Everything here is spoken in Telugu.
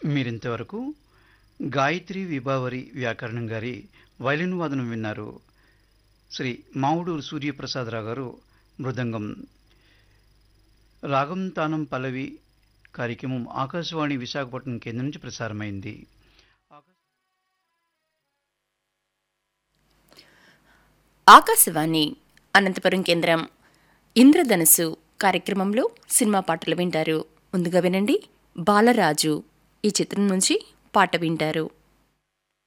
మీరింతవరకు గాయత్రి విభావరి వ్యాకరణం గారి వైలిన్ వాదనం విన్నారు శ్రీ మావుడూరు సూర్యప్రసాదరావు గారు మృదంగం రాగం తానం పల్లవి కార్యక్రమం ఆకాశవాణి విశాఖపట్నం కేంద్రం నుంచి ప్రసారమైంది ఆకాశవాణి అనంతపురం కేంద్రం ఇంద్రధనుసు కార్యక్రమంలో సినిమా పాటలు వింటారు ముందుగా వినండి బాలరాజు ఈ చిత్రం నుంచి పాట వింటారు